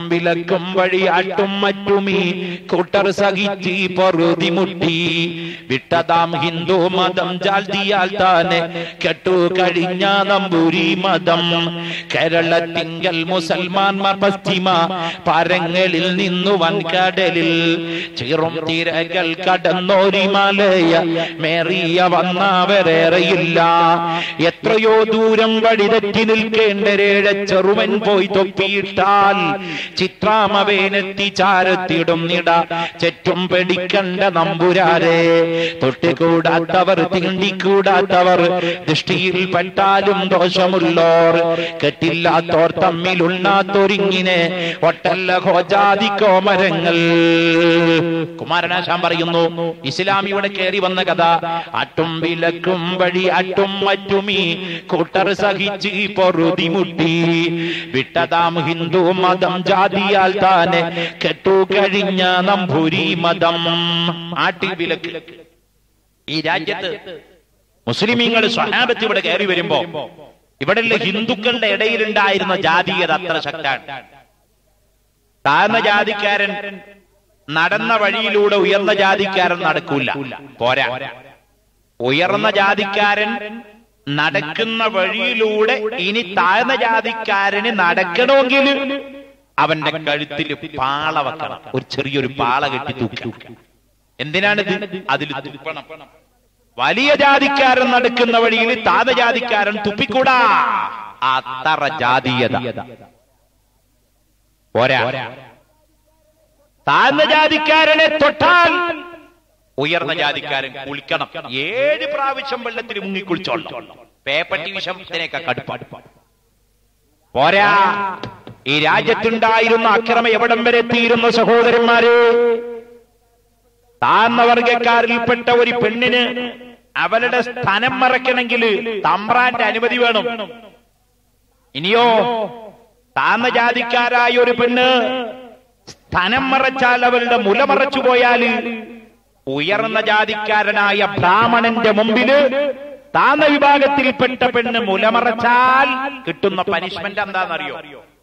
വിലക്കും വഴിയാട്ടും മറ്റുമീ കൂട്ടർ സഹിച്ച് പൊറുതി മുട്ടി വിട്ടതാം ഹിന്ദു മതം ജാൽതിയാൽ താനെ കെട്ടു കഴിഞ്ഞ നമ്പൂരി മതം കേരളത്തിങ്കൽ മുസൽമാൻമാർ പശ്ചിമ പരങ്ങളിൽ നിന്നു വൻകടലിൽ ചീറും തിരകൾ കടന്നോരി മലയ മേറിയ വന്നവരേറെയില്ല എത്രയോ ദൂരം വഴിതെറ്റി നിൽക്കേണ്ടരേഴ ചെറുവൻ പോയി തൊപ്പിയിട്ടാൽ ചിത്രാമവേനെത്തി ചാരത്തിടും നിട ചെറ്റും പെടിക്കണ്ട നമ്പുരാരെ തൊട്ടുകൂടാത്തവർ തീണ്ടിക്കൂടാത്തവർ ദൃഷ്ടിയിൽ പെട്ടാലും ദോഷമുള്ളോർ കെട്ടില്ലാത്തോർ തമ്മിലുണ്ണാത്തൊരിങ്ങിനെ ഒട്ടല്ല ഹോജാതി കോമരങ്ങൾ കുമാരനാശാൻ പറയുന്നു ഇസ്ലാമിയുടെ കയറി വന്ന കഥ അട്ടും വിലക്കും വഴി അട്ടും മറ്റുമീ കൂട്ടർ സഹിച്ച് പൊറുതി മുട്ടി വിട്ടതാം ഹിന്ദു മതം ജാതിയാൽ താനെ കെട്ടു കഴിഞ്ഞ നമ്പൂരി മതം ആട്ടി വിലക്ക് ഈ രാജ്യത്ത് മുസ്ലിമീങ്ങൾ സ്വഹാബത്ത് ഇവിടെ കയറി വരുമ്പോ ഇവിടെയുള്ള ഹിന്ദുക്കളുടെ ഇടയിലുണ്ടായിരുന്ന ജാതീയത അത്ര ശക്താണ് താഴ്ന്ന ജാതിക്കാരൻ നടന്ന വഴിയിലൂടെ ഉയർന്ന ജാതിക്കാരൻ നടക്കൂല പോരാ ഉയർന്ന ജാതിക്കാരൻ നടക്കുന്ന വഴിയിലൂടെ ഇനി താഴ്ന്ന ജാതിക്കാരന് നടക്കണമെങ്കിൽ അവന്റെ കഴുത്തിൽ പാള വെക്കണം ഒരു ചെറിയൊരു പാള കെട്ടി തൂക്കണം എന്തിനാണിത് അതിൽ തുപ്പണം വലിയ ജാതിക്കാരൻ നടക്കുന്ന വഴിയിൽ താഴ്ന്ന ജാതിക്കാരൻ തുപ്പിക്കൂടാ അത്ര ജാതീയത പോരാ താഴ്ന്ന ജാതിക്കാരനെ തൊട്ടാൽ ഉയർന്ന ജാതിക്കാരൻ കുളിക്കണം ഏഴ് പ്രാവശ്യം വെള്ളത്തിൽ മുങ്ങി കുളിച്ചോളണം പേപ്പട്ടി വിഷത്തിനേക്കാൾ കടുപ്പാട് പോരാ ഈ രാജ്യത്തുണ്ടായിരുന്ന അക്രമം എവിടം വരെ എത്തിയിരുന്ന സഹോദരന്മാരെ താഴ്ന്ന വർഗക്കാരിൽപ്പെട്ട ഒരു പെണ്ണിന് അവളുടെ സ്ഥലം മറക്കണമെങ്കിൽ തമ്പ്രാന്റെ അനുമതി വേണം ഇനിയോ താഴ്ന്ന ജാതിക്കാരായ ഒരു പെണ്ണ് സ്ഥലം മറച്ചാൽ അവളുടെ മുല മറച്ചു പോയാല് ഉയർന്ന ജാതിക്കാരനായ ബ്രാഹ്മണന്റെ മുമ്പില് താഴ്ന്ന വിഭാഗത്തിൽപ്പെട്ട പെണ്ണ് മുലമറച്ചാൽ കിട്ടുന്ന പനിഷ്മെന്റ് എന്താണെന്നറിയോ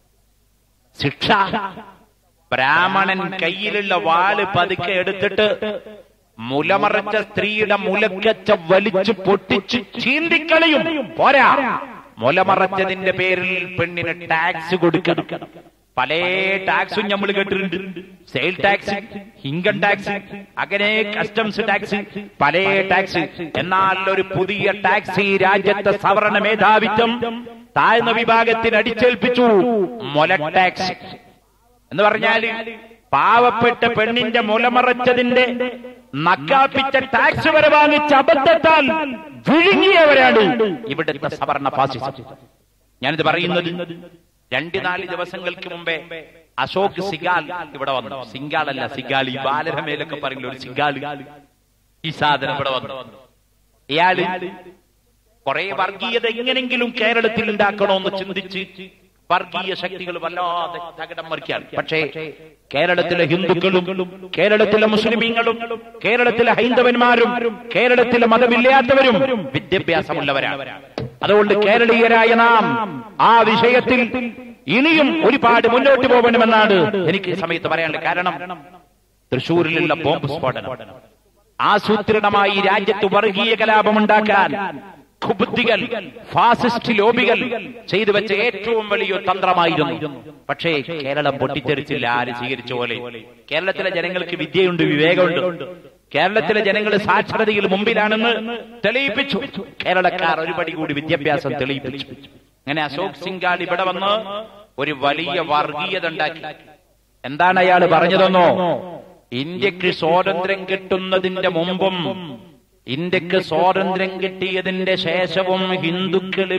ശിക്ഷ ബ്രാഹ്മണൻ കയ്യിലുള്ള വാള് പതുക്കെ എടുത്തിട്ട് മുലമറച്ച സ്ത്രീയുടെ മുലക്കച്ച വലിച്ചു പൊട്ടിച്ച് ചീന്തിക്കളയും പോരാ മുലമറച്ചതിന്റെ പേരിൽ പെണ്ണിന് ടാക്സ് കൊടുക്കണം പല ടാക്സും നമ്മൾ കേട്ടിട്ടുണ്ട് സെയിൽ ടാക്സ് ഇൻകം ടാക്സ് അങ്ങനെ കസ്റ്റംസ് ടാക്സ് പല ടാക്സ് എന്നാൽ ഒരു പുതിയ ടാക്സ് ഈ രാജ്യത്തെ സവർണ മേധാവിത്വം താഴ്ന്ന വിഭാഗത്തിന് അടിച്ചേൽപ്പിച്ചു മൊല ടാക്സ് എന്ന് പറഞ്ഞാല് പാവപ്പെട്ട പെണ്ണിന്റെ മുലമറച്ചതിന്റെ നക്കാപ്പിച്ച ടാക്സ് വരെ വാങ്ങിച്ച അബദ്ധത്താൽ വിഴുങ്ങിയവരാണ് ഇവിടുത്തെ സവർണ ഫാസിസം ഞാനിത് പറയുന്നത് രണ്ട് നാല് ദിവസങ്ങൾക്ക് മുമ്പേ അശോക് സിഗാൽ ഇവിടെ വന്നു സിംഗാൾ അല്ല സിഗാൾ ഈ ബാലരമേലൊക്കെ പറയുന്ന ഒരു സിഗാൾ ഈ സാധനം ഇവിടെ വന്നു ഇയാള് കുറെ വർഗീയത എങ്ങനെങ്കിലും കേരളത്തിൽ ഉണ്ടാക്കണമെന്ന് ചിന്തിച്ച് വർഗീയ ശക്തികൾ വല്ലാതെ തകിടം മറിക്കാണ് പക്ഷേ കേരളത്തിലെ ഹിന്ദുക്കളും കേരളത്തിലെ മുസ്ലിമീങ്ങളും കേരളത്തിലെ ഹൈന്ദവന്മാരും കേരളത്തിലെ മതമില്ലാത്തവരും വിദ്യാഭ്യാസമുള്ളവരാണ് അതുകൊണ്ട് കേരളീയരായ നാം ആ വിഷയത്തിൽ ഇനിയും ഒരുപാട് മുന്നോട്ട് പോകണമെന്നാണ് എനിക്ക് ഈ സമയത്ത് പറയാനുള്ളത് കാരണം തൃശൂരിലുള്ള ബോംബ് സ്ഫോടനം ആസൂത്രിതമായി രാജ്യത്ത് വർഗീയ കലാപമുണ്ടാക്കാൻ കുബുദ്ധികൾ ഫാസിസ്റ്റ് ലോബികൾ ചെയ്തു വെച്ച ഏറ്റവും വലിയ തന്ത്രമായിരുന്നു പക്ഷേ കേരളം പൊട്ടിത്തെറിച്ചില്ല ആര് സ്വീകരിച്ച പോലെ കേരളത്തിലെ ജനങ്ങൾക്ക് വിദ്യയുണ്ട് വിവേകമുണ്ട് കേരളത്തിലെ ജനങ്ങൾ സാക്ഷരതയിൽ മുമ്പിലാണെന്ന് തെളിയിപ്പിച്ചു കേരളക്കാർ ഒരു പടി കൂടി വിദ്യാഭ്യാസം തെളിയിപ്പിച്ചു അങ്ങനെ അശോക് സിംഗാൾ ഇവിടെ വന്ന് ഒരു വലിയ വർഗീയത ഉണ്ടാക്കി എന്താണ് അയാൾ പറഞ്ഞതെന്നോ ഇന്ത്യക്ക് സ്വാതന്ത്ര്യം കിട്ടുന്നതിന്റെ മുമ്പും ഇന്ത്യക്ക് സ്വാതന്ത്ര്യം കിട്ടിയതിന്റെ ശേഷവും ഹിന്ദുക്കള്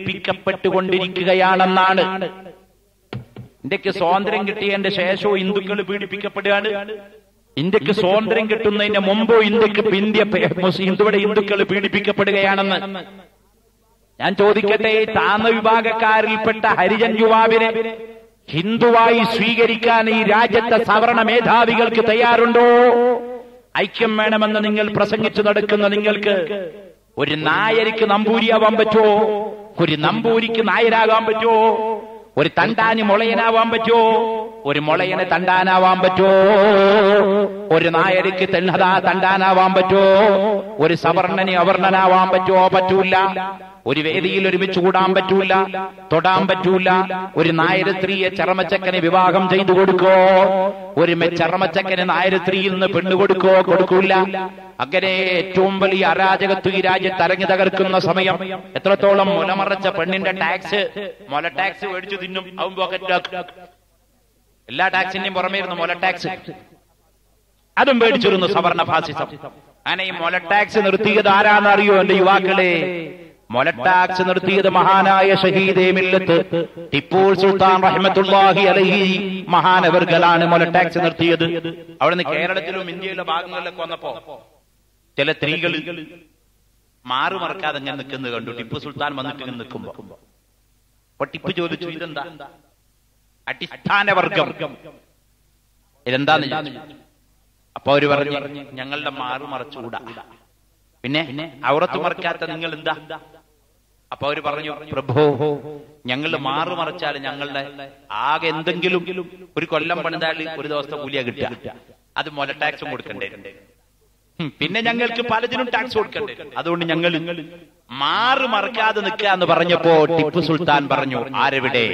പീഡിപ്പിക്കപ്പെട്ടുകൊണ്ടിരിക്കുകയാണെന്നാണ് ഇന്ത്യക്ക് സ്വാതന്ത്ര്യം കിട്ടിയതിന്റെ ശേഷവും ഹിന്ദുക്കൾ പീഡിപ്പിക്കപ്പെടുകയാണ് ഇന്ത്യക്ക് സ്വാതന്ത്ര്യം കിട്ടുന്നതിന് മുമ്പോ ഇന്ത്യക്ക് ഇന്ത്യ ഹിന്ദുവിടെ ഹിന്ദുക്കൾ പീഡിപ്പിക്കപ്പെടുകയാണെന്ന് ഞാൻ ചോദിക്കട്ടെ ഈ താന്ന വിഭാഗക്കാരിൽപ്പെട്ട ഹരിജൻ യുവാവിനെ ഹിന്ദുവായി സ്വീകരിക്കാൻ ഈ രാജ്യത്തെ സവർണ മേധാവികൾക്ക് തയ്യാറുണ്ടോ ഐക്യം വേണമെന്ന് നിങ്ങൾ പ്രസംഗിച്ചു നടക്കുന്ന നിങ്ങൾക്ക് ഒരു നായരിക്ക് നമ്പൂരിയാവാൻ പറ്റുമോ ഒരു നമ്പൂരിക്ക് നായരാകാൻ പറ്റുമോ ഒരു തണ്ടാന് മുളയനാവാൻ പറ്റുമോ ഒരു മുളയന് തണ്ടാനാവാൻ പറ്റുമോ ഒരു നായർക്ക് തെണ്ണതാ തണ്ടാനാവാൻ പറ്റുമോ ഒരു സവർണന് അവർണനാവാൻ പറ്റുമോ പറ്റൂല ഒരു വേദിയിൽ ഒരുമിച്ച് കൂടാൻ പറ്റൂല തൊടാൻ പറ്റൂല ഒരു നായര് സ്ത്രീയെ ചർമ്മച്ചക്കന് വിവാഹം ചെയ്തു കൊടുക്കോ ഒരു മെ- ചർമ്മച്ചക്കന് നായര് സ്ത്രീയിൽ നിന്ന് പെണ്ണു കൊടുക്കോ കൊടുക്കൂല അങ്ങനെ ഏറ്റവും വലിയ അരാജകത്വ ഈ രാജ്യത്ത് അരങ്ങി തകർക്കുന്ന സമയം എത്രത്തോളം മുലമറച്ച പെണ്ണിന്റെ ടാക്സ് മുല ടാക്സ് മേടിച്ചു തിന്നും അവൻ പോക്കറ്റ് എല്ലാ ടാക്സിന്റെയും പുറമേ ഇരുന്നു മുല ടാക്സ് അതും മേടിച്ചിരുന്നു സവർണ ഫാസിസം അങ്ങനെ ഈ മുല ടാക്സ് നിർത്തിയത് ആരാന്നറിയോ എന്റെ യുവാക്കളെ മുല ടാക്സ് നിർത്തിയത് മഹാനായ ഷഹീദേ മില്ലത്ത് ടിപ്പു സുൽത്താൻ റഹ്മത്തുള്ളാഹി അലഹി മഹാനവർകളാണ് മുല ടാക്സ് നിർത്തിയത് അവിടുന്ന് കേരളത്തിലും ഇന്ത്യയിലെ ഭാഗങ്ങളിലൊക്കെ വന്നപ്പോ ചില സ്ത്രീകൾ മാറു മറക്കാതെ ഞാൻ നിൽക്കുന്നത് കണ്ടു ടിപ്പു സുൽത്താൻ വന്നിട്ട് ഇങ്ങനെ നിൽക്കുമ്പോ അപ്പൊ ടിപ്പു ചോദിച്ചു ഇതെന്താ അടിസ്ഥാന വർഗം ഇതെന്താന്ന് ചോദിച്ചു അപ്പൊ അവര് പറഞ്ഞു ഞങ്ങളുടെ മാറു മറച്ചുകൂടാ പിന്നെ ഔറത്ത് മറക്കാത്ത നിങ്ങൾ എന്താ അപ്പൊ അവര് പറഞ്ഞു പ്രഭോ ഞങ്ങൾ മാറു മറച്ചാൽ ഞങ്ങളുടെ ആകെ എന്തെങ്കിലും ഒരു കൊല്ലം പണിതാൽ ഒരു ദിവസത്തെ കൂലിയാ കിട്ടുക അത് മുല ടാക്സും കൊടുക്കണ്ടേ ഉം, പിന്നെ ഞങ്ങൾക്ക് പലതിനും ടാക്സ് കൊടുക്കണ്ടേ അതുകൊണ്ട് ഞങ്ങൾ മാറു മറക്കാതെ നിൽക്കുക എന്ന് പറഞ്ഞപ്പോ ടിപ്പു സുൽത്താൻ പറഞ്ഞു ആരെവിടെ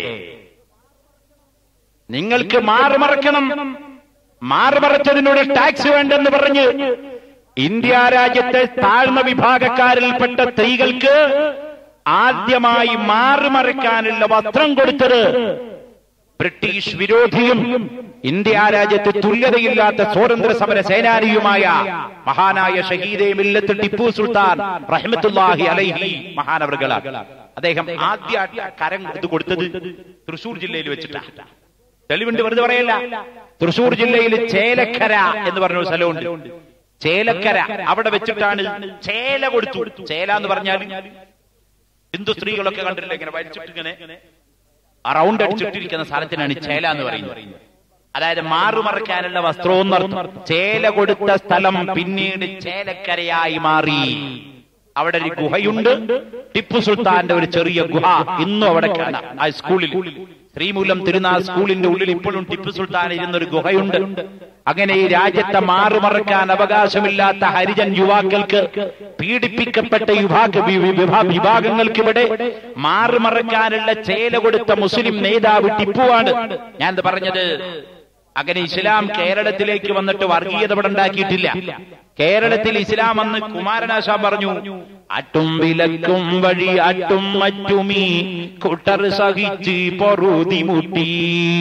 നിങ്ങൾക്ക് മാറുമറക്കണം മാറുമറച്ചതിനോട് ടാക്സ് വേണ്ടെന്ന് പറഞ്ഞ് ഇന്ത്യ രാജ്യത്തെ താഴ്ന്ന വിഭാഗക്കാരിൽപ്പെട്ട സ്ത്രീകൾക്ക് ആദ്യമായി മാറുമറക്കാനുള്ള വസ്ത്രം കൊടുത്തത് ബ്രിട്ടീഷ് വിരോധിയും ഇന്ത്യ രാജ്യത്ത് തുല്യതയില്ലാത്ത സ്വാതന്ത്ര്യ സമര സേനാനിയുമായ മഹാനായ ഷഹീദെ മില്ലത്ത് ടിപ്പു സുൽത്താൻ റഹ്മത്തുല്ലാഹി അലൈഹി മഹാനവർകളാണ് അദ്ദേഹം ആദ്യ കരം ഇത് കൊടുത്തത് തൃശൂർ ജില്ലയിൽ വെച്ചിട്ടാണ് തെളിവുണ്ട് വെറുതെ പറയല്ല തൃശൂർ ജില്ലയിൽ ചേലക്കര എന്ന് പറഞ്ഞ ഒരു സ്ഥലമുണ്ട് ചേലക്കര അവിടെ വെച്ചിട്ടാണ് ചേല കൊടുത്തു ചേല എന്ന് പറഞ്ഞാൽ ഹിന്ദു സ്ത്രീകളൊക്കെ കണ്ടിട്ടില്ല ഇങ്ങനെ വലിച്ചിട്ട് ഇങ്ങനെ റൗണ്ട് അടിച്ചിട്ടിരിക്കുന്ന സ്ഥലത്തിനാണ് ചേല എന്ന് പറയുന്നത് അതായത് മാറുമറക്കാനുള്ള വസ്ത്രവും നടത്തും ചേല കൊടുത്ത സ്ഥലം പിന്നീട് ചേലക്കരയായി മാറി അവിടെ ഒരു ഗുഹയുണ്ട് ടിപ്പു സുൽത്താന്റെ ഒരു ചെറിയ ഗുഹ ഇന്നും അവിടെ കാണാം ആ സ്കൂളിൽ ശ്രീമൂലം തിരുനാൾ സ്കൂളിന്റെ ഉള്ളിൽ ഇപ്പോഴും ടിപ്പു സുൽത്താൻ ഇരുന്നൊരു ഗുഹയുണ്ട് അങ്ങനെ ഈ രാജ്യത്തെ മാറുമറക്കാൻ അവകാശമില്ലാത്ത ഹരിജൻ യുവാക്കൾക്ക് പീഡിപ്പിക്കപ്പെട്ട വിഭാഗ വി- വിഭാ- വിഭാഗങ്ങൾക്കിവിടെ മാറുമറക്കാനുള്ള ചേല കൊടുത്ത മുസ്ലിം നേതാവ് ടിപ്പുവാണ് ഞാൻ ഇത് പറഞ്ഞത് അങ്ങനെ ഇസ്ലാം കേരളത്തിലേക്ക് വന്നിട്ട് വർഗീയത ഇവിടെ ഉണ്ടാക്കിയിട്ടില്ല കേരളത്തിൽ ഇസ്ലാം വന്ന് കുമാരനാശാ പറഞ്ഞു അട്ടും വിലക്കും വഴി അട്ടും മറ്റുമീ കുട്ടർ സഹിച്ച് പൊറുതി മുട്ടി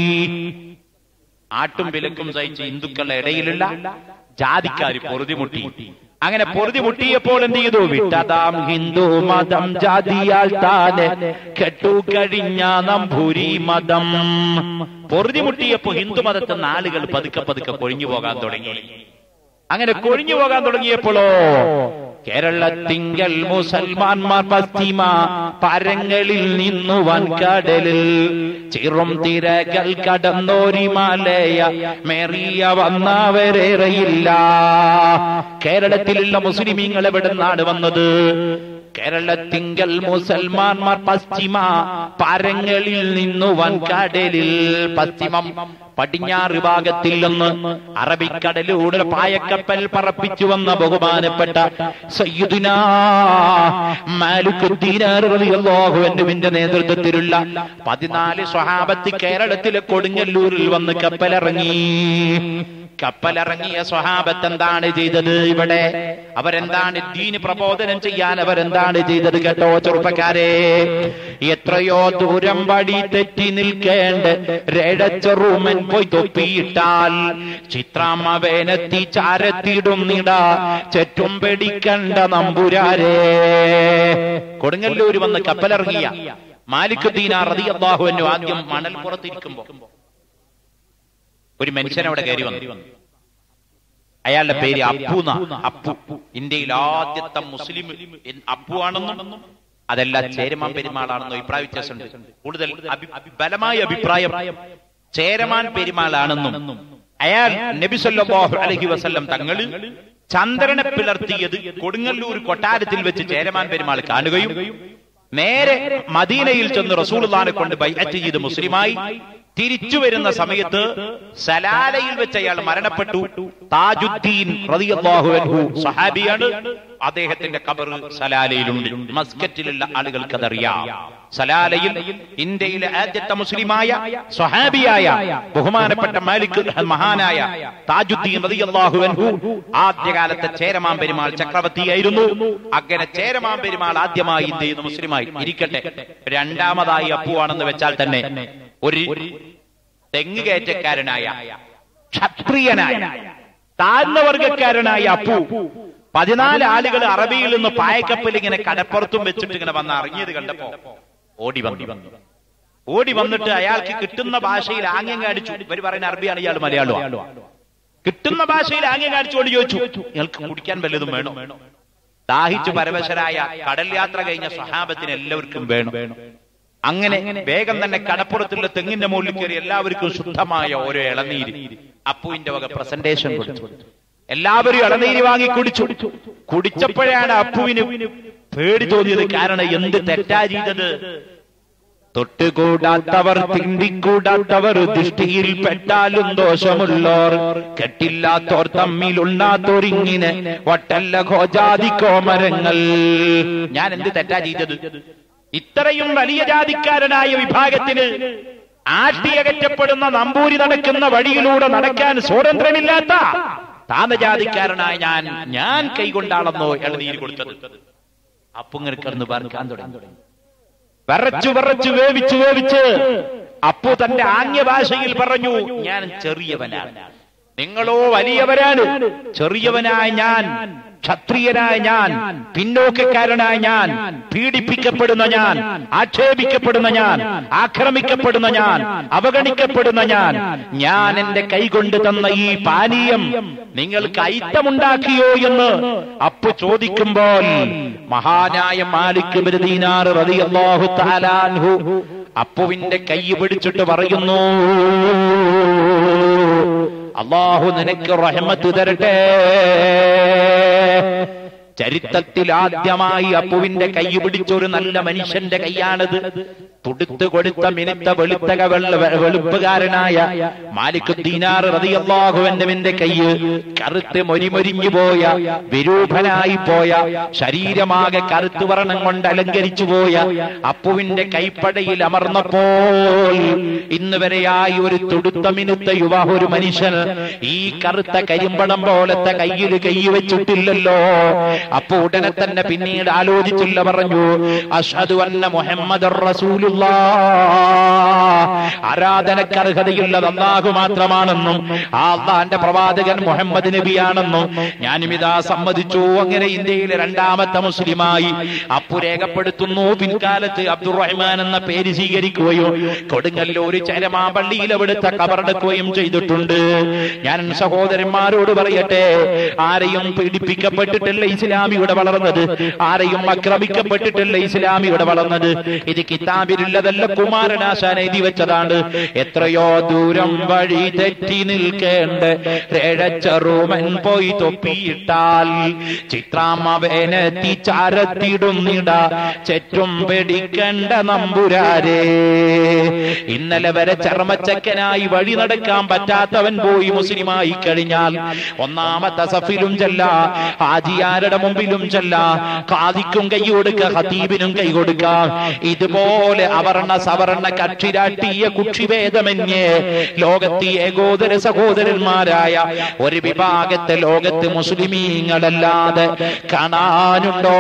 ആട്ടും വിലക്കും സഹിച്ച് ഹിന്ദുക്കളുടെ ഇടയിലുള്ള ജാതിക്കാര് പൊറുതിമുട്ടി അങ്ങനെ പൊറുതിമുട്ടിയപ്പോൾ എന്ത് ചെയ്തു വിട്ടതാം ഹിന്ദു മതം ജാതിയാൽ താനെ കെട്ടു കഴിഞ്ഞ നമ്പൂരി മതം പൊറുതിമുട്ടിയപ്പോ ഹിന്ദു മതത്തെ നാളുകൾ പതുക്കെ പതുക്കെ കൊഴിഞ്ഞു പോകാൻ തുടങ്ങി അങ്ങനെ കൊഴിഞ്ഞു പോകാൻ തുടങ്ങിയപ്പോഴോ കേരളത്തിങ്കൽ മുസൽമാൻമാർ പശ്ചിമ പരങ്ങളിൽ നിന്നു വൻകടലിൽ ചിറും തിരകൾ കടന്നോരിമാലയ മേറിയ വന്നവരേറെയില്ല കേരളത്തിലുള്ള മുസ്ലിമീങ്ങൾ എവിടെ നിന്നാണ് വന്നത് കേരളത്തിങ്കൽ മുസൽമാൻമാർ പശ്ചിമ പരങ്ങളിൽ നിന്നു വൻകടലിൽ പശ്ചിമം പടിഞ്ഞാറ് ഭാഗത്തിൽ നിന്ന് അറബിക്കടലൂടെ പായക്കപ്പൽ പറപ്പിച്ചു വന്ന ബഹുമാനപ്പെട്ട സയ്യിദുനാ മാലിക്കുദ്ദീനുവിന്റെ നേതൃത്വത്തിലുള്ള പതിനാല് സ്വഹാബത്ത് കേരളത്തിലെ കൊടുങ്ങല്ലൂരിൽ വന്ന് കപ്പലിറങ്ങി കപ്പലിറങ്ങിയ സ്വഹാബത്ത് എന്താണ് ചെയ്തത് ഇവിടെ അവരെന്താണ് ദീന് പ്രബോധനം ചെയ്യാൻ അവരെന്താണ് ചെയ്തത് കേട്ടോ ചെറുപ്പക്കാരെ എത്രയോ ദൂരം വഴി തെറ്റി നിൽക്കേണ്ട രഴച്ചെറുമൻ പോയി തൊപ്പിയിട്ടാൽ ചിത്രാമ്മ വേനത്തി ചാരത്തിടുന്നിട ചുറ്റും പിടിക്കണ്ട നമ്പുരാരേ കൊടുങ്ങല്ലൂര് വന്ന് കപ്പലിറങ്ങിയ മാലിക്കുദ്ദീന റതിയല്ലാഹുവിനു ആദ്യം മണൽ പുറത്തിരിക്കുമ്പോ ഒരു മനുഷ്യൻ അവിടെ കയറി വന്നു അയാളുടെ പേര് അപ്പു എന്നാ. അപ്പു ഇന്ത്യയിൽ ആദ്യത്തെ മുസ്ലിം എൻ- അപ്പു ആണെന്നും അതല്ല ചേരമാൻ പെരുമാളാണെന്നോ അഭിപ്രായ വ്യത്യാസമുണ്ട് കൂടുതൽ അഭി- ബലമായ അഭിപ്രായം ചേരമാൻ പെരുമാളാണെന്നും അയാൾ നബി സല്ലല്ലാഹു അലൈഹി വസല്ലം തങ്ങൾ ചന്ദ്രനെ പിളർത്തിയത് കൊടുങ്ങല്ലൂർ കൊട്ടാരത്തിൽ വെച്ച് ചേരമാൻ പെരുമാൾ കാണുകയും നേരെ മദീനയിൽ ചെന്ന് റസൂൽദാനെ കൊണ്ട് ബൈഅറ്റ് ചെയ്ത് മുസ്ലിമായി തിരിച്ചു വരുന്ന സമയത്ത് സലാലയിൽ വെച്ച് അയാൾ മരണപ്പെട്ടു താജുദ്ദീൻ റളിയല്ലാഹു അൻഹു സഹാബിയാണ് അദ്ദേഹത്തിന്റെ കബർ സലാലയിലുണ്ട് മസ്കറ്റിലുള്ള ആളുകൾക്ക് അതറിയാം സലാലയിൽ ഇന്ത്യയിലെ ആദ്യത്തെ മുസ്ലിമായ സ്വഹാബിയായ ബഹുമാനപ്പെട്ട മാലിക് മഹാനായ താജുദ്ദീൻ റളിയല്ലാഹു അൻഹു ആദ്യകാലത്തെ ചേരമാൻ പെരുമാൾ ചക്രവർത്തിയായിരുന്നു അങ്ങനെ ചേരമാൻ പെരുമാൾ ആദ്യമായി ഇന്ത്യയിൽ നിന്ന് മുസ്ലിമായി ഇരിക്കട്ടെ രണ്ടാമതായി അപ്പുവാണെന്ന് വെച്ചാൽ തന്നെ ഒരു തെങ്ങ് കയറ്റക്കാരനായ ക്ഷത്രിയനായ താഴ്ന്ന വർഗക്കാരനായ അപ്പു പതിനാല് ആളുകൾ അറബിയിൽ നിന്ന് പായക്കപ്പൽ ഇങ്ങനെ കടപ്പുറത്തും വെച്ചിട്ട് ഇങ്ങനെ വന്ന് ഇറങ്ങിയത് കണ്ടപ്പോ ഓടി വന്നു ഓടി വന്നിട്ട് അയാൾക്ക് കിട്ടുന്ന ഭാഷയിൽ ആംഗ്യം കാണിച്ചു ഇവർ പറയുന്ന അറബിയാണ് ഇയാൾ മലയാളമാണ് കിട്ടുന്ന ഭാഷയിൽ ആംഗ്യം കാണിച്ചുകൊണ്ട് ചോദിച്ചു നിങ്ങൾക്ക് കുടിക്കാൻ വല്ലതും വേണോ ദാഹിച്ചു പരവശരായ കടൽ യാത്ര കഴിഞ്ഞ സഹാബത്തിന് എല്ലാവർക്കും വേണം അങ്ങനെ വേഗം തന്നെ കടപ്പുറത്തുള്ള തെങ്ങിന്റെ മുകളിൽ കയറി എല്ലാവർക്കും ശുദ്ധമായ ഓരോ ഇളനീര് അപ്പുവിന്റെ വക പ്രസന്റേഷൻ കൊടുത്തു എല്ലാവരും ഇളനീര് വാങ്ങി കുടിച്ചു കുടിച്ചപ്പോഴാണ് അപ്പുവിന് പേടി തോന്നിയത് കാരണം എന്ത് തെറ്റാ ചെയ്തത് തൊട്ടുകൂടാത്തവർ തിണ്ടിക്കൂടാത്തവർ ദൃഷ്ടിയിൽ പെട്ടാലും ദോഷമുള്ളോർ കെട്ടില്ലാത്തോർ തമ്മിലുണ്ണാത്തോരിങ്ങിനെ വട്ടല്ല ഖോജാതി കോമരങ്ങൾ ഞാൻ എന്ത് തെറ്റാ ചെയ്തത് ഇത്രയും വലിയ ജാതിക്കാരനായ വിഭാഗത്തിന് ആട്ടിയകറ്റപ്പെടുന്ന നമ്പൂരി നടക്കുന്ന വഴിയിലൂടെ നടക്കാൻ സ്വാതന്ത്ര്യമില്ലാത്ത താമജാതിക്കാരനായ ഞാൻ ഞാൻ കൈകൊണ്ടാണെന്നോ എഴുതിയിൽ കൊടുത്തത് അപ്പുങ്ങനെ കിടന്ന് പറക്കാൻ തുടങ്ങി വിറച്ചു വിറച്ചു വേവിച്ചു വേവിച്ച് അപ്പു തന്റെ ആംഗ്യ ഭാഷയിൽ പറഞ്ഞു ഞാൻ ചെറിയവനാണ് നിങ്ങളോ വലിയവരാണ് ചെറിയവനായ ഞാൻ ക്ഷത്രിയനായ ഞാൻ പിന്നോക്കക്കാരനായ ഞാൻ പീഡിപ്പിക്കപ്പെടുന്ന ഞാൻ ആക്ഷേപിക്കപ്പെടുന്ന ഞാൻ ആക്രമിക്കപ്പെടുന്ന ഞാൻ അവഗണിക്കപ്പെടുന്ന ഞാൻ ഞാൻ എന്റെ കൈകൊണ്ട് തന്ന ഈ പാനീയം നിങ്ങൾക്ക് ഐറ്റമുണ്ടാക്കിയോ എന്ന് അപ്പു ചോദിക്കുമ്പോൾ മഹാനായ മാലിക് ബിരുദീനാർ റളിയല്ലാഹു തആലാൻഹു അപ്പുവിന്റെ കൈ പിടിച്ചിട്ട് പറയുന്നു അള്ളാഹു നിനക്ക് റഹ്മത്ത് തരട്ടെ ചരിത്രത്തിൽ ആദ്യമായി അപ്പുവിന്റെ കൈ പിടിച്ചൊരു നല്ല മനുഷ്യന്റെ കൈയാണിത് തുടുത്തു കൊടുത്ത മിനുത്ത വെളുത്തക വെള്ള വെളുപ്പുകാരനായ മാലിക്കുദ്ദീനാർ റതിയല്ലാഹുവന്റെ കയ്യ് കറുത്ത് മൊരിമൊരിഞ്ഞു പോയ വിരൂപനായി പോയ ശരീരമാകെ കറുത്തു വർണ്ണം കൊണ്ട് അലങ്കരിച്ചു പോയ അപ്പുവിന്റെ കൈപ്പടയിൽ അമർന്നപ്പോൾ ഇന്ന് വരെയായി ഒരു തുടുത്ത മിനുത്ത യുവ ഒരു മനുഷ്യൻ ഈ കറുത്ത കരിമ്പടം പോലത്തെ കയ്യിൽ കൈ വെച്ചിട്ടില്ലല്ലോ അപ്പൊ ഉടനെ തന്നെ പിന്നീട് ആലോചിച്ചില്ല പറഞ്ഞു അഷദു അന്ന മുഹമ്മദ് റസൂലുള്ള ആരാധനക്ക് അർഹതയുള്ളത് അള്ളാഹു മാത്രമാണെന്നും ആ അള്ളാന്റെ പ്രവാചകൻ മുഹമ്മദ് നബിയാണെന്നും ഞാനും ഇതാ സമ്മതിച്ചു അങ്ങനെ ഇന്ത്യയിലെ രണ്ടാമത്തെ മുസ്ലിമായി അപ്പു രേഖപ്പെടുത്തുന്നു പിൻകാലത്ത് അബ്ദുറഹ്മാൻ എന്ന പേര് സ്വീകരിക്കുകയും കൊടുങ്ങല്ലൂര് ചരമാപള്ളിയിൽ അവിടുത്തെ കബറടക്കുകയും ചെയ്തിട്ടുണ്ട് ഞാൻ സഹോദരന്മാരോട് പറയട്ടെ ആരെയും പീഡിപ്പിക്കപ്പെട്ടിട്ടില്ല ഇസ്ലാമിയുടെ വളർന്നത് ആരെയും ആക്രമിക്കപ്പെട്ടിട്ടില്ല ഇസ്ലാമിയുടെ വളർന്നത് ഇത് കിതാബിലുള്ളതല്ല കുമാരനാശാൻ എഴുതി വെച്ചതാണ് എത്രയോ ദൂരം വഴി തെറ്റി നിൽക്കേണ്ട രഴച്ചറുമൻ പോയി തൊപ്പിയിട്ടാൽ ചിത്രാമവേനെത്തി ചാരത്തിടുന്നിട ചെറ്റും പിടിക്കേണ്ട നമ്പുരാരേ ഇന്നലെ വരെ ചർമ്മച്ചക്കനായി വഴി നടക്കാൻ പറ്റാത്തവൻ പോയി മുസ്ലിമായി കഴിഞ്ഞാൽ ഒന്നാമത്തെ സഫിലും ചെല്ല ഹാജിയാരുടെ മുമ്പിലും ചെല്ല കാതിക്കും കൈ കൊടുക്ക ഹതീബിനും കൈ കൊടുക്കാം ഇതുപോലെ അവർണ സവർണ കക്ഷിരാട്ടിയ കുക്ഷിഭേദമന്യേ ലോകത്തെ ഏകോദര സഹോദരന്മാരായ ഒരു വിഭാഗത്തെ ലോകത്ത് മുസ്ലിമീങ്ങളല്ലാതെ കാണാനുണ്ടോ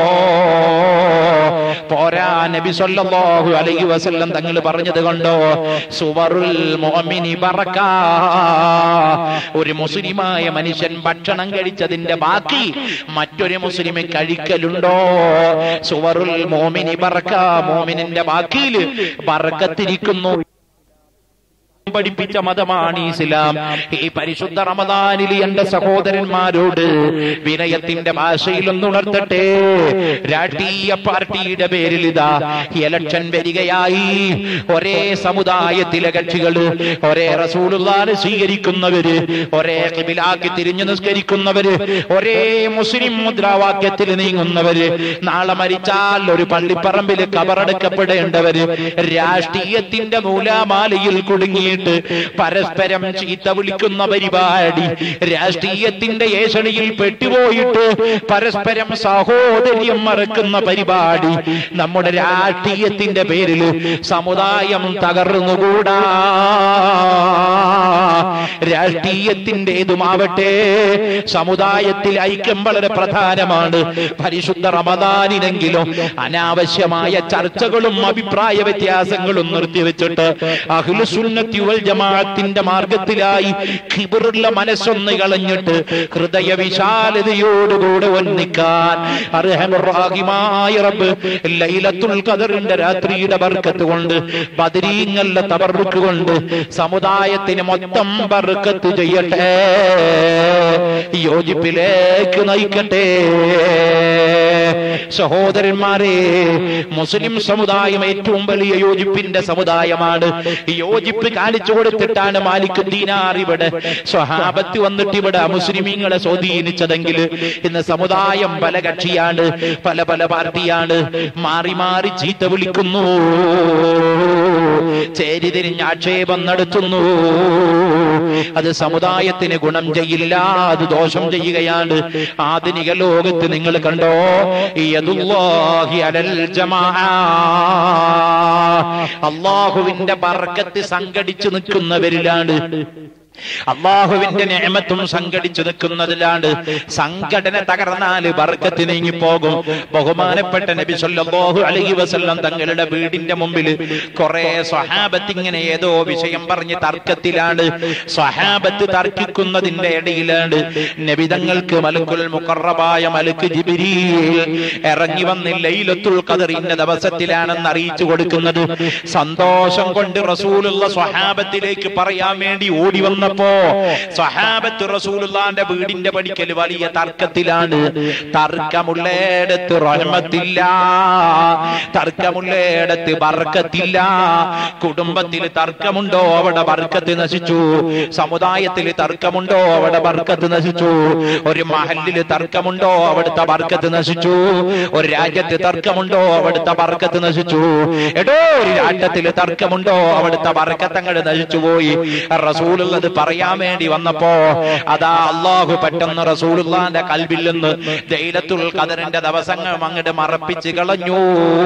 പോരാ നബി സല്ലല്ലാഹു അലൈഹി വസല്ലം തങ്ങൾ പറഞ്ഞത് കൊണ്ടോ സുവറുൽ മുഅ്മിനി ബറക ഒരു മുസ്ലിമായ മനുഷ്യൻ ഭക്ഷണം കഴിച്ചതിന്റെ ബാക്കി മറ്റൊരു മുസ്ലിം കഴിക്കലുണ്ടോ സുവറുൽ മോമിനി ബറക മോമിനിന്റെ ബാക്കിയിൽ ബറക്കത്തിരിക്കുന്നു പഠിപ്പിച്ച മതമാണ് ഇസ്ലാം ഈ പരിശുദ്ധ റമദാനിൽ എന്റെ സഹോദരന്മാരോട് വിനയത്തിന്റെ ഭാഷയിൽ ഒന്നുണർത്തട്ടെ രാഷ്ട്രീയ പാർട്ടിയുടെ പേരിൽ ഇതാ ഇലക്ഷൻ വരികയായി ഒരേ സമുദായത്തിലെ കക്ഷികള് ഒരേ റസൂലുള്ളാനെ സ്വീകരിക്കുന്നവര് ഒരേ കിബിലാക്കി തിരിഞ്ഞു നിസ്കരിക്കുന്നവര് ഒരേ മുസ്ലിം മുദ്രാവാക്യത്തിൽ നീങ്ങുന്നവര് നാളെ മരിച്ചാൽ ഒരു പള്ളിപ്പറമ്പിൽ കബറടക്കപ്പെടേണ്ടവര് രാഷ്ട്രീയത്തിന്റെ നൂലാമാലയിൽ കുടുങ്ങിയിട്ട് പരസ്പരം ചീത്ത വിളിക്കുന്ന പരിപാടി രാഷ്ട്രീയത്തിന്റെ ഏഷണിയിൽ പെട്ടുപോയിട്ട് പരസ്പരം സഹോദര്യം മറക്കുന്ന പരിപാടി നമ്മുടെ രാഷ്ട്രീയത്തിന്റെ പേരിൽ സമുദായം തകർന്നുകൂടാ രാഷ്ട്രീയത്തിൻ്റെതുമാവട്ടെ സമുദായത്തിൽ ഐക്യം വളരെ പ്രധാനമാണ് പരിശുദ്ധ റമദാനിനെങ്കിലും അനാവശ്യമായ ചർച്ചകളും അഭിപ്രായ വ്യത്യാസങ്ങളും നിർത്തിവെച്ചിട്ട് അഖിലുസുന്നത്തി വൽ ജമാഅത്തിന്റെ മാർഗത്തിലായി ഖിബറുള്ള മനസ്സൊന്ന് കളഞ്ഞിട്ട് ഹൃദയ വിശാലതയോടുകൂടെ ഒന്നിക്കാൻ അർഹമുറാഹിമായ റബ്ബ് ലൈലത്തുൽ ഖദറിന്റെ രാത്രിയുടെ ബർക്കത്ത് കൊണ്ട് ബദരീങ്ങളുടെ തബറുക്ക് കൊണ്ട് സമുദായത്തിന് മൊത്തം ബർക്കത്ത് ചെയ്യട്ടെ യോജിപ്പിലേക്ക് നയിക്കട്ടെ സഹോദരന്മാരെ മുസ്ലിം സമുദായം ഏറ്റവും വലിയ യോജിപ്പിന്റെ സമുദായമാണ് ഈ യോജിപ്പ് കാണിച്ചു കൊടുത്തിട്ടാണ് മാലിക് ദീനാർ ഇവിടെ സ്വഹാബത്ത് വന്നിട്ട് ഇവിടെ മുസ്ലിമീങ്ങളെ സ്വാധീനിച്ചതെങ്കിൽ ഇന്ന് സമുദായം പല കക്ഷിയാണ് പല പല പാർട്ടിയാണ് മാറി മാറി ചീത്ത വിളിക്കുന്നു ചേരി തിരിഞ്ഞ് ആക്ഷേപം നടത്തുന്നു അത് സമുദായത്തിന് ഗുണം ചെയ്യില്ല അത് ദോഷം ചെയ്യുകയാണ് ആധുനിക ലോകത്ത് നിങ്ങൾ കണ്ടോ യദുല്ലാഹി അലൽ ജമാഅ അള്ളാഹുവിന്റെ ബർക്കത്ത് സംഘടിച്ചു നിൽക്കുന്നവരിലാണ് അള്ളാഹുവിന്റെ നിയമത്തും സംഘടിച്ചു നിൽക്കുന്നതിലാണ് സംഘടന തകർന്നാല് ബർക്കത്ത് നീങ്ങിപ്പോകും ബഹുമാനപ്പെട്ട നബി സല്ലല്ലാഹു അലൈഹി വസല്ലം തങ്ങളുടെ വീടിന്റെ മുമ്പിൽ കുറെ സ്വഹാബത്ത് ഇങ്ങനെ ഏതോ വിഷയം പറഞ്ഞ് തർക്കത്തിലാണ് സ്വഹാബത്ത് തർക്കിക്കുന്നതിന്റെ ഇടയിലാണ് നബി തങ്ങൾക്ക് മലക്കുൽ മുഖറബായ മലക്ക് ജിബിരീൽ ഇറങ്ങി വന്ന് ലൈലത്തുൽ ഖദറിന്റെ ദിവസത്തിലാണെന്ന് അറിയിച്ചു കൊടുക്കുന്നത് സന്തോഷം കൊണ്ട് റസൂലുള്ള സ്വഹാബത്തിലേക്ക് പറയാൻ വേണ്ടി ഓടി വന്നപ്പോ സ്വഹാബത്ത് റസൂലുള്ളാന്റെ വീടിന്റെ പടിക്കൽ വലിയ തർക്കത്തിലാണ് തർക്കമുള്ളയിടത്ത് റഹ്മത്തില്ല തർക്കമുള്ളയിടത്ത് ബർക്കത്തില്ല കുടുംബത്തിൽ തർക്കമുണ്ടോ അവിടെ ബർക്കത്ത് നശിച്ചു സമുദായത്തിൽ തർക്കമുണ്ടോ അവിടെ ബർക്കത്ത് നശിച്ചു ഒരു മഹലിൽ തർക്കമുണ്ടോ അവിടുത്തെ ബർക്കത്ത് നശിച്ചു ഒരു രാജ്യത്ത് തർക്കമുണ്ടോ അവിടുത്തെ ബർക്കത്ത് നശിച്ചു എടോ ഒരു രാജ്യത്തിൽ തർക്കമുണ്ടോ അവിടുത്തെ ബർക്കത്തങ്ങൾ നശിച്ചുപോയി റസൂലുള്ളത് പറയാൻ വേണ്ടി വന്നപ്പോ അതാ അള്ളാഹു പെട്ടെന്ന് റസൂലുള്ളാന്റെ കൽബിൽ നിന്ന് ദൈലത്തുൽ ഖദറിന്റെ ദിവസങ്ങൾ അങ്ങോട്ട് മറപ്പിച്ച് കളഞ്ഞു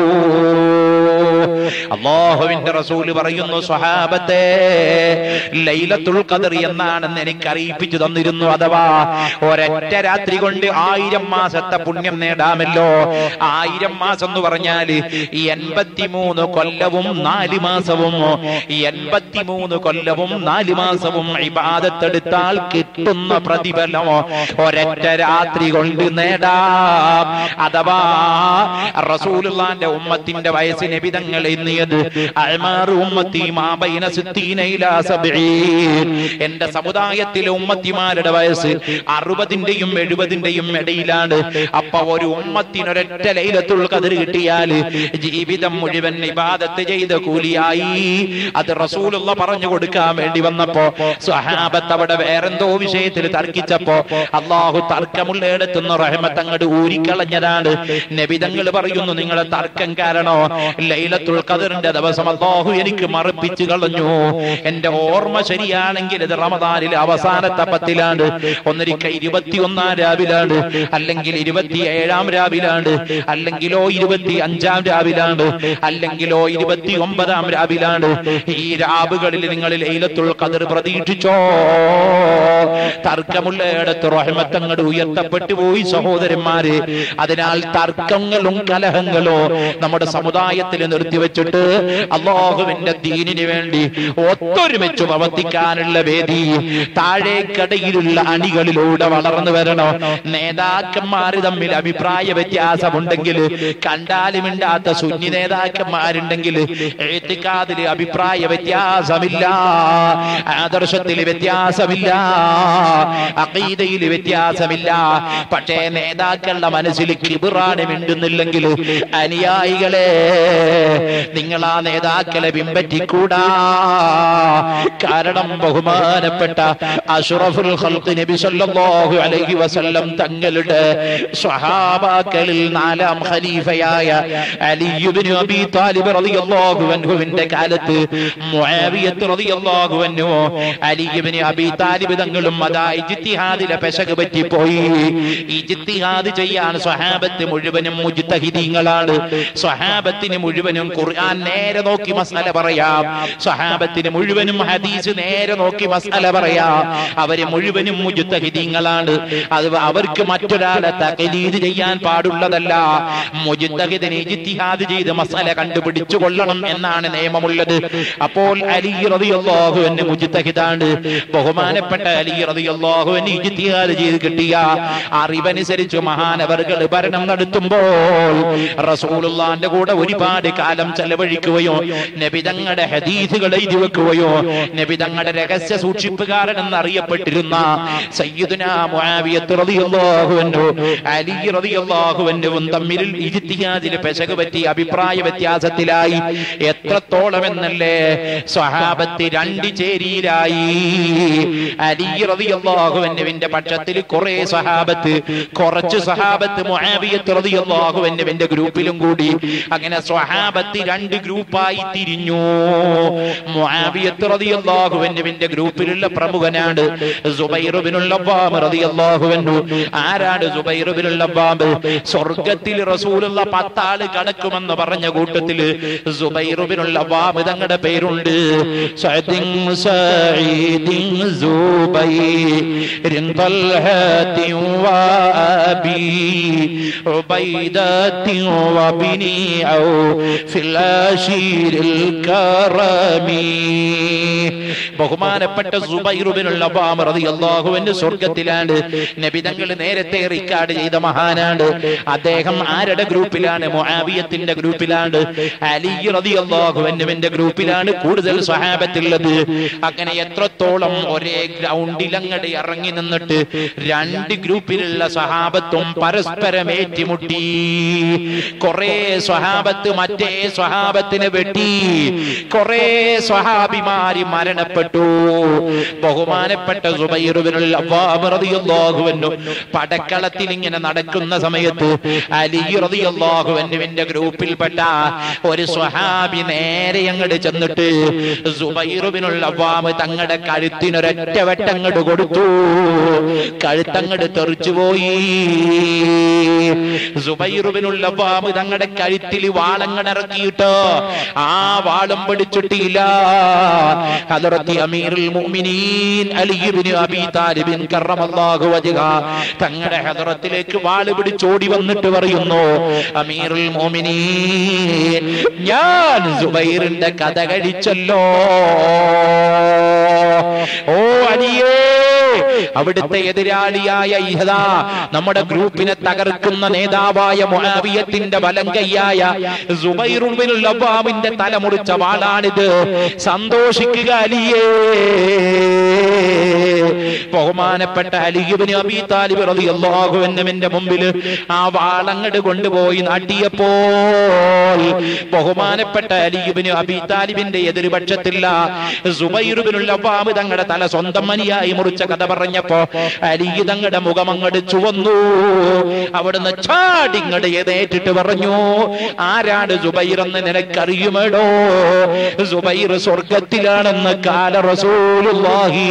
അള്ളാഹുവിന്റെ റസൂല് പറയുന്നു സ്വഹാബത്തെ ലൈലത്തുൽ ഖദർ എന്നാണെന്ന് എനിക്ക് അറിയിപ്പിച്ചു തന്നിരുന്നു അഥവാ ഒരൊറ്റ രാത്രി കൊണ്ട് ആയിരം മാസത്തെ പുണ്യം നേടാമല്ലോ ആയിരം മാസം എന്ന് പറഞ്ഞാല് എൺപത്തിമൂന്ന് കൊല്ലവും നാല് മാസവും എൺപത്തിമൂന്ന് കൊല്ലവും നാല് മാസവും ഇബാദത്തെടുത്താൽ കിട്ടുന്ന പ്രതിഫലം ഒരൊറ്റ രാത്രി കൊണ്ട് നേടാം അഥവാ റസൂലുള്ളാന്റെ ഉമ്മത്തിന്റെ വയസ്സ് നബിതങ്ങൾ എണ്ണിയത് അൽമാറു ഉമ്മത്തി മാബൈന സിത്തീന ഇലാ സബ്ഈൻ എന്റെ സമുദായത്തിലെ ഉമ്മത്തിമാരുടെ വയസ്സ് അറുപതിന്റെയും എഴുപതിന്റെയും ഇടയിലാണ് അപ്പൊ ഒരു ഉമ്മത്തിനൊരൊറ്റ ലൈലത്തുൽ ഖദർ കിട്ടിയാൽ ജീവിതം മുഴുവൻ ഇബാദത്ത് ചെയ്ത കൂലിയായി അത് റസൂലുള്ള പറഞ്ഞു കൊടുക്കാൻ വേണ്ടി വന്നപ്പോ സ്വഹാബത്ത് അവിടെ വേറെന്തോ വിഷയത്തിൽ തർക്കിച്ചപ്പോ അള്ളാഹു തർക്കമുള്ളയിടത്തുനിന്ന് റഹമത്ത് അങ്ങോട്ട് ഊരിക്കളഞ്ഞതാണ് നബിതങ്ങൾ പറയുന്നു നിങ്ങളെ തർക്കം കാരണോ ലൈലത്തുൽ ഖദറിന്റെ ദിവസം അള്ളാഹു എനിക്ക് മറപ്പിച്ചു കളഞ്ഞു എന്റെ ഓർമ്മ ശരിയാണെങ്കിൽ ഇത് റമദാനിലെ അവസാനത്തെ പത്തിലാണ് ഒന്നിരിക്ക ഇരുപത്തിയൊന്നാം രാവിലാണ് അല്ലെങ്കിൽ ഇരുപത്തിയേഴാം രാവിലാണ് അല്ലെങ്കിലോ ഇരുപത്തി അഞ്ചാം രാവിലാണ് അല്ലെങ്കിലോ ഇരുപത്തി ഒമ്പതാം രാവിലാണ് ഈ രാവുകളിൽ നിങ്ങൾ ലൈലത്തുൽ ഖദർ പ്രതീക്ഷിച്ചോ തർക്കമുള്ളയിടത്ത് റഹ്മത്തങ്ങൾ ഉയർത്തപ്പെട്ടു പോയി സഹോദരന്മാരെ അതിനാൽ തർക്കങ്ങളും കലഹങ്ങളോ നമ്മുടെ സമുദായത്തിൽ നിർത്തി നിർത്തിവെച്ചിട്ട് അള്ളാഹുവിന്റെ ദീനിന് വേണ്ടി ഒത്തൊരുമിച്ച് പ്രവർത്തിക്കാനുള്ള വേദി താഴേക്കടയിലുള്ള അണികളിലൂടെ വളർന്നു വരണോ നേതാക്കന്മാർ തമ്മിൽ അഭിപ്രായ വ്യത്യാസമുണ്ടെങ്കിൽ കണ്ടാലുമിണ്ടാത്ത സുന്നി നേതാക്കന്മാരുണ്ടെങ്കിൽ എഴുത്തിക്കാതില് അഭിപ്രായ വ്യത്യാസമില്ല ആദർശത്തിൽ വ്യത്യാസമില്ല അഖീദയിൽ വ്യത്യാസമില്ല പക്ഷേ നേതാക്കളുടെ മനസ്സിൽ കിബിറാണ് മിണ്ടുന്നില്ലെങ്കിൽ അനുയായികളെ നിങ്ങൾ ആ നേതാക്കളെ പിൻപറ്റിക്കൂടാ കാരണം ബഹുമാനപ്പെട്ട അഷ്റഫുൽ ഖൽഖ് നബി സല്ലല്ലാഹു അലൈഹി വസല്ലം തങ്ങളുടെ സ്വഹാബാക്കളിൽ നാലാം ഖലീഫയായ അലി ഇബ്നു അബി താലിബ് റളിയല്ലാഹു അൻഹുവിന്റെ കാലത്ത് മുആവിയത്ത് റളിയല്ലാഹു അൻഹു അലി ഇബ്നു അബി താലിബ് തങ്ങളും അതാ ഇജ്തിഹാദിലെ പെശക് പറ്റിപ്പോയി ഇജ്തിഹാദ് ചെയ്യാൻ സ്വഹാബത്ത് മുഴുവനും മുജ്തഹിദീങ്ങളാണ് സ്വഹാബത്തിന് മുഴുവനും ഖുർആൻ നേരെ നോക്കി മസല പറയാം സ്വഹാബത്തിന് മുഴുവനും ഹദീസ് നേരെ നോക്കി മസല പറയാം അവര് മുഴുവനും മുജ്തഹിദീങ്ങളാണ് അത് അവർക്ക് മറ്റൊരാളെ തകലീത് ചെയ്യാൻ പാടുള്ളതല്ല മുജ്തഹിദിനെ ഇജ്തിഹാദ് ചെയ്ത് മസല കണ്ടുപിടിച്ചു കൊള്ളണം എന്നാണ് നിയമമുള്ളത് അപ്പോൾ അലി റളിയല്ലാഹു അൻഹു മുജ്തഹിദാണ് ബഹുമാനപ്പെട്ട അലി റളിയല്ലാഹു അൻഹു ഇജ്തിഹാദ് ചെയ്ത് കിട്ടിയ അറിവനുസരിച്ച് മഹാനവറുകൾ ഭരണം നടത്തുമ്പോൾ റസൂലുള്ളാന്റെ കൂടെ ഒരുപാട് കാലം ചെലവഴിക്കുകയോ നബിതങ്ങളുടെ ഹദീസുകൾ എഴുതി വെക്കുകയോ നബിതങ്ങളുടെ രഹസ്യ സൂക്ഷിപ്പുകാരനെന്ന് അറിയപ്പെട്ടിരുന്ന സയ്യിദുന മുആവിയത്ത് റളിയല്ലാഹു അൻഹു അലി റളിയല്ലാഹു അൻഹുവും തമ്മിൽ ഇജ്തിഹാദിൽ പെശക് പറ്റി അഭിപ്രായ വ്യത്യാസത്തിലായി എത്രത്തോളം എന്നല്ലേ സ്വഹാബത്ത് രണ്ട് ചേരിയിലായി അലി റളിയല്ലാഹു അൻഹുവിന്റെ പക്ഷത്തിൽ കുറെ സ്വഹാബത്ത് കുറച്ച് സ്വഹാബത്ത് മുആവിയത്ത് റളിയല്ലാഹു അൻഹുവിന്റെ ഗ്രൂപ്പിലും കൂടി അങ്ങനെ സ്വഹാബത്ത് രണ്ട് ഗ്രൂപ്പായി തിരിഞ്ഞു മുആവിയത്ത് റളിയല്ലാഹു അൻഹുവിന്റെ ഗ്രൂപ്പിലുള്ള പ്രമുഖനാണ് സുബൈർ ഇബ്നുൽ അവ്വാം റളിയല്ലാഹു അൻഹു ആരാണ് സുബൈർ ഇബ്നുൽ അവ്വാം സ്വർഗ്ഗത്തിൽ റസൂലുള്ള പത്താള് കടക്കുമെന്ന് പറഞ്ഞ കൂട്ടത്തില് സുബൈർ ഇബ്നുൽ അവ്വാം തങ്ങളുടെ പേരുണ്ട് സഅദിൻ സഈദിൻ സുബൈരിൻ തൽഹത്തിൻ വഅബി ഉബൈദത്തിൻ വബിനി ഔഫിൽ ആശീരിൽ കറമി ബഹുമാനപ്പെട്ട സുബൈർ ഇബ്നുൽ അവ്വാം റളിയല്ലാഹു അൻഹു സ്വർഗ്ഗത്തിലാണ് നബി തങ്ങൾ നേരത്തെ റിക്കാർഡ് ചെയ്ത മഹാനാണ് അദ്ദേഹം ആരുടെ ഗ്രൂപ്പിലാണ് മുആവിയത്തിന്റെ ഗ്രൂപ്പിലാണ് അലി റളിയല്ലാഹു അൻഹുവിന്റെ ഗ്രൂപ്പിലാണ് കൂടുതൽ സ്വഹാബത്തുള്ളത് അങ്ങനെ എത്രത്തോളം ഒരേ ഗ്രൗണ്ടിൽ അങ്ങട് ഇറങ്ങി നിന്നിട്ട് രണ്ട് ഗ്രൂപ്പിലുള്ള സ്വഹാബത്തും പരസ്പരം ഏറ്റുമുട്ടി കുറെ സ്വഹാബത്ത് മറ്റേ സ്വഹാബത്തിനെ വെട്ടി കുറെ സ്വഹാബിമാര് മരണപ്പെട്ടു ബഹുമാനപ്പെട്ട സുബൈറുബിനുള്ള പടക്കളത്തിൽ ഇങ്ങനെ നടക്കുന്ന സമയത്ത് അലി റളിയല്ലാഹുവിന്റെ ഗ്രൂപ്പിൽപ്പെട്ട ഒരു സ്വഹാബി നേരെ അങ്ങോട്ട് ചെന്നിട്ട് സുബൈറുബിനുള്ള അവാമ് തങ്ങളുടെ കഴുത്തിനൊരൊറ്റ വെട്ടങ്ങട് കൊടുത്തു കഴുത്തങ്ങട് തെറിച്ചുപോയി സുബൈറുബിനുള്ള അവാമ് തങ്ങളുടെ കഴുത്തിൽ വാളങ്ങടിറക്കിയിട്ട് ആ വാളും പിടിച്ചിട്ടില്ല ഹദറത്തി അമീറുൽ മുഅ്മിനീൻ അലി ഇബ്നു അബീ താലിബിൻ കറമല്ലാഹു വജ്ഹ തങ്ങളുടെ ഹദറത്തിലേക്ക് വാള് പിടിച്ചോടി വന്നിട്ട് പറയുന്നു അമീറുൽ മുഅ്മിനീൻ ഞാൻ സുബൈറിന്റെ കഥ കഴിച്ചല്ലോ ഓ അലിയേ അവിടുത്തെ എതിരാളിയായ ഇഹദ നമ്മുടെ ഗ്രൂപ്പിനെ തകർക്കുന്ന നേതാവായ മുആവിയത്തിന്റെ വലങ്കയ്യായ സുബൈറുബിനുള്ള അബ്ബാമിന്റെ തല മുറിച്ച വാളാണിത് സന്തോഷിക്കുക അലിയേ ബഹുമാനപ്പെട്ട അലിയുബിന് അബി താലിബ് റളിയല്ലാഹു അൻഹുവിന്റെ മുമ്പിൽ ആ വാളങ്ങട് കൊണ്ടുപോയി നാട്ടിയപ്പോൾ ബഹുമാനപ്പെട്ട അലിയുബിന് അബി താലിബിന്റെ എതിർപക്ഷത്തില്ല സുബൈറുബിനുള്ള അബ്ബാമ് തങ്ങളുടെ തല സ്വന്തം മനിയായി മുറിച്ച കഥ പറഞ്ഞപ്പോ അലി തങ്ങളുടെ മുഖം അങ്ങട് ചുവന്നു അവിടുന്ന് ചാടിങ്ങട് എതേറ്റിട്ട് പറഞ്ഞു ആരാണ് സുബൈർ എന്ന് നിനക്കറിയുമേടോ സുബൈർ സ്വർഗത്തിലാണെന്ന് കാല റസൂലുള്ളാഹി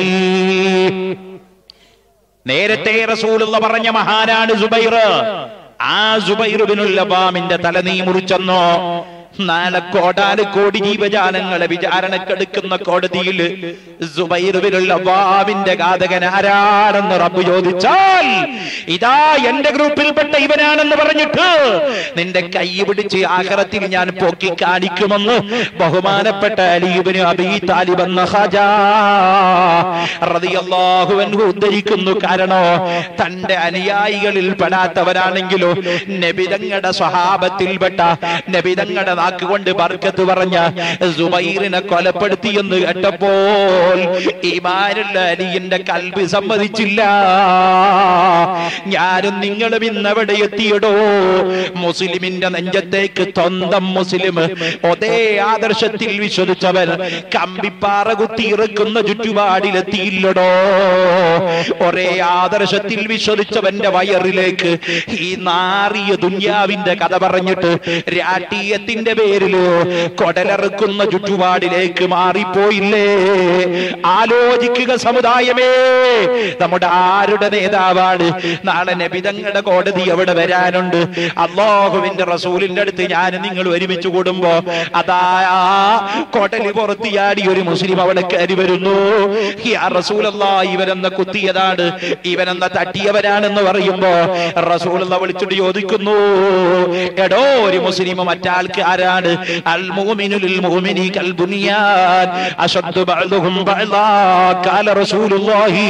നേരത്തെ റസൂലുള്ള പറഞ്ഞ മഹാനാണ് സുബൈർ ആ സുബൈറുബിനുള്ള ബാമിന്റെ തല നീ മുറിച്ചെന്നോ നാളെ കോടാന് കോടി ജീവജാലങ്ങളെ വിചാരണക്കെടുക്കുന്ന കോടതിയിൽ അവാവിന്റെ ഘാതകൻ ആരാണെന്ന് റബ്ബ് ചോദിച്ചാൽ ഇതാ എന്റെ ഗ്രൂപ്പിൽപ്പെട്ട ഇവനാണെന്ന് പറഞ്ഞിട്ട് നിന്റെ കൈ പിടിച്ച് ആഹ്റത്തിൽ ഞാൻ പൊക്കി കാണിക്കുമെന്ന് ബഹുമാനപ്പെട്ട അലീബിന് അബീ താലിബ് എന്ന ഖജാ റളിയല്ലാഹു അൻഹു ഉദ്ധരിക്കുന്നു കാരണോ തന്റെ അനുയായികളിൽ പെടാത്തവരാണെങ്കിലോ നബിതങ്ങളുടെ സ്വഹാബത്തിൽപ്പെട്ട നബിതങ്ങളുടെ നാക്കുകൊണ്ട് ബർക്കത്ത് പറഞ്ഞ സുബൈറിനെ കൊലപ്പെടുത്തിയെന്ന് കേട്ടപ്പോൾ ഈമാനുള്ള അലിയുടെ കൽബ് സമ്മതിച്ചില്ല ഞാനും നിങ്ങളും ഇന്നവിടെ എത്തിയടോ മുസ്ലിമിന്റെ നെഞ്ചത്തേക്ക് സ്വന്തം മുസ്ലിം ഒതേ ആദർശത്തിൽ വിശ്വസിച്ചവൻ കമ്പിപ്പാറ കുത്തി ഇറക്കുന്ന ചുറ്റുപാടിലെത്തിയില്ലടോ ഒരേ ആദർശത്തിൽ വിശ്വസിച്ചവന്റെ വയറിലേക്ക് ഈ നാറിയ ദുന്യാവിന്റെ കഥ പറഞ്ഞിട്ട് രാഷ്ട്രീയത്തിന്റെ പേരില് കൊടലിറക്കുന്ന ചുറ്റുപാടിലേക്ക് മാറിപ്പോയില്ലേ ആലോചിക്കുക സമുദായമേ നമ്മുടെ ആരുടെ നേതാവാണ് നാളെ നബിതങ്ങളുടെ കോടതി എവിടെ വരാനുണ്ട് അള്ളാഹുവിന്റെ റസൂലിന്റെ അടുത്ത് ഞാൻ നിങ്ങൾ ഒരുമിച്ച് കൂടുമ്പോ അതാ കൊടലി പുറത്തിയാടി ഒരു മുസ്ലിം അവിടെ കയറി വരുന്നു യാ റസൂലല്ലാ ഇവരെന്ന കുത്തിയതാണ് ഇവനെന്ന തട്ടിയവരാണെന്ന് പറയുമ്പോ റസൂലുള്ള വിളിച്ചിട്ട് ചോദിക്കുന്നു എടോ ഒരു മുസ്ലിം മറ്റാൾക്ക് ആരാണ് അൽ മുഅ്മിനുൽ മുഅ്മിനി കൽ ബുനിയാൻ അശദ്ദു ബഅദുഹും ബഅദാ ഖാല റസൂലുള്ളാഹി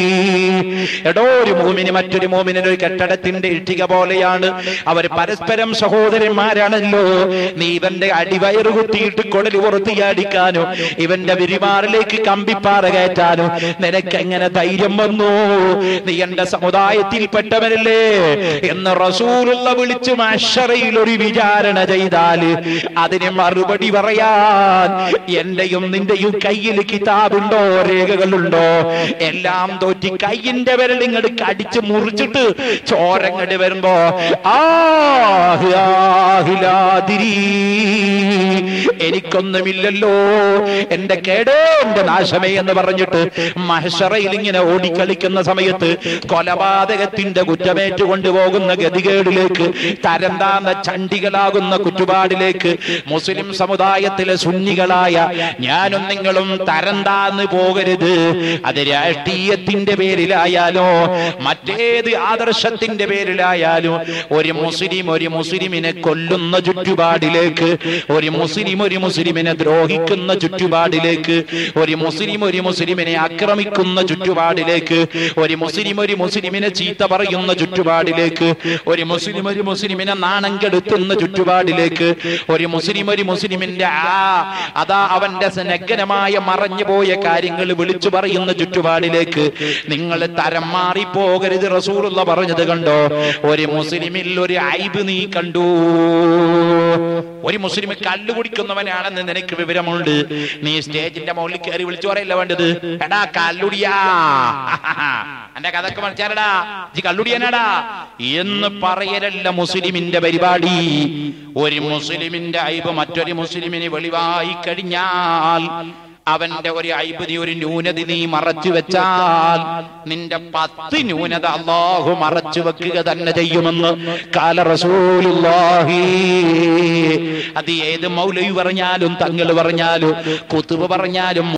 എടോ ഒരു മുഅ്മിന് മറ്റൊരു മുഅ്മിനിന് ഒരു കെട്ടിടത്തിന്റെ ഇഷ്ടിക പോലെയാണ് അവർ പരസ്പരം സഹോദരന്മാരാണല്ലോ നീ ഇവന്റെ അടിവയറ് കുത്തിയിട്ട് കൊടലി പുറത്തിയാടിക്കാനോ ഇവന്റെ വിരിമാറിലേക്ക് കമ്പിപ്പാറ കയറ്റാനോ നിനക്ക് എങ്ങനെ ധൈര്യം വന്നു നീ എന്റെ സമുദായത്തിൽപ്പെട്ടവനല്ലേ എന്ന് റസൂലുള്ള വിളിച്ച് മഷറയിൽ ഒരു വിചാരണ ചെയ്താൽ അതിന് മറുപടി പറയാൻ എന്റെയും നിന്റെയും കയ്യിൽ കിതാബുണ്ടോ രേഖകളുണ്ടോ എല്ലാം തോറ്റി കയ്യിന്റെ വിരൽ ഇങ്ങോട്ട് കടിച്ച് മുറിച്ചിട്ട് ചോരങ്ങട് വരുമ്പോ ആഹ് ആഹിലാതിരി. എനിക്കൊന്നുമില്ലല്ലോ എന്റെ കേടേ എന്റെ നാശമേ എന്ന് പറഞ്ഞിട്ട് മഹഷറയിൽ ഇങ്ങനെ ഓടിക്കളിക്കുന്ന സമയത്ത് കൊലപാതകത്തിന്റെ കുറ്റമേറ്റു കൊണ്ടുപോകുന്ന ഗതികേടിലേക്ക് തരം താന്ന ചണ്ടികളാകുന്ന കുറ്റുപാടിലേക്ക് മുസ്ലിം സമുദായത്തിലെ സുന്നികളായ ഞാനും നിങ്ങളും തരം താന്ന് പോകരുത് അത് രാഷ്ട്രീയത്തിന്റെ പേരിലായാലോ മറ്റേത് ആദർശത്തിന്റെ പേരിലായാലും ഒരു മുസ്ലിം ഒരു മുസ്ലിമിനെ കൊല്ലുന്ന ചുറ്റുപാടിലേക്ക് ഒരു മുസ്ലിം ഒരു മുസ്ലിമിനെ ദ്രോഹിക്കുന്ന ചുറ്റുപാടിലേക്ക് ഒരു മുസ്ലിം ഒരു മുസ്ലിമിനെ ആക്രമിക്കുന്ന ചുറ്റുപാടിലേക്ക് ഒരു മുസ്ലിം ഒരു മുസ്ലിമിനെ ചീത്ത പറയുന്ന ചുറ്റുപാടിലേക്ക് ഒരു മുസ്ലിം ഒരു മുസ്ലിമിനെ നാണം കെടുത്തുന്ന ചുറ്റുപാടിലേക്ക് ഒരു മുസ്ലിം ഒരു മുസ്ലിമിന്റെ ആ അതാ അവന്റെ നഗ്നമായ മറഞ്ഞു പോയ കാര്യങ്ങൾ വിളിച്ചു പറയുന്ന ചുറ്റുപാടിലേക്ക് നിങ്ങൾ തരം മാറി പോകരുത് റസൂലുള്ള പറഞ്ഞത് കണ്ടോ ഒരു മുസ്ലിമിൽ ഒരു ഐബ് നീ കണ്ടു ഒരു മുസ്ലിം കല്ല് കുടിക്കുന്നവനാണെന്ന് നിനക്ക് വിവരമുണ്ട് നീ സ്റ്റേജിന്റെ മുകളിൽ കയറി വിളിച്ചു പറയല്ല വേണ്ടത് എടാ കല്ലുടിയാ എന്റെ കഥക്ക് മനസ്സിലാടാ ഈ കല്ലുടിയനാടാ എന്ന് പറയലല്ല മുസ്ലിമിന്റെ പരിപാടി ഒരു മുസ്ലിമിന്റെ ഐബ് മറ്റൊരു മുസ്ലിമിന് വെളിവായി കഴിഞ്ഞാൽ അവന്റെ ഒരു ഐബ് നീ ഒരു ന്യൂനത നീ മറച്ചു വെച്ചാൽ നിന്റെ പത്ത് ന്യൂനത അള്ളാഹു മറച്ചു വെക്കുക തന്നെ ചെയ്യുമെന്ന് കാല റസൂലുള്ളാഹി അത് ഏത് മൗലവി പറഞ്ഞാലും തങ്ങൾ പറഞ്ഞാലും കുത്തുബ് പറഞ്ഞാലും